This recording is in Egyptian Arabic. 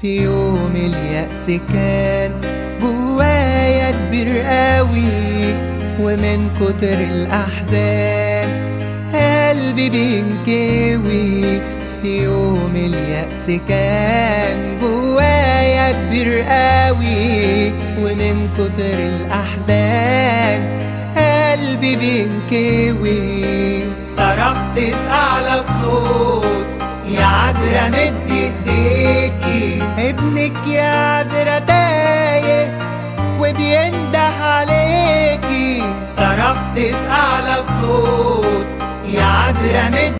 في يوم اليأس كان جوايا كبير قوي ومن كتر الأحزان قلبي بينكوي في يوم اليأس كان جوايا كبير قوي ومن كتر الأحزان قلبي بينكوي صرخت بأعلى الصوت يا عذرا مد ايديكي ابنك يا عذرا تايه وبينده عليكي صرخت بأعلى الصوت يا عذرا مد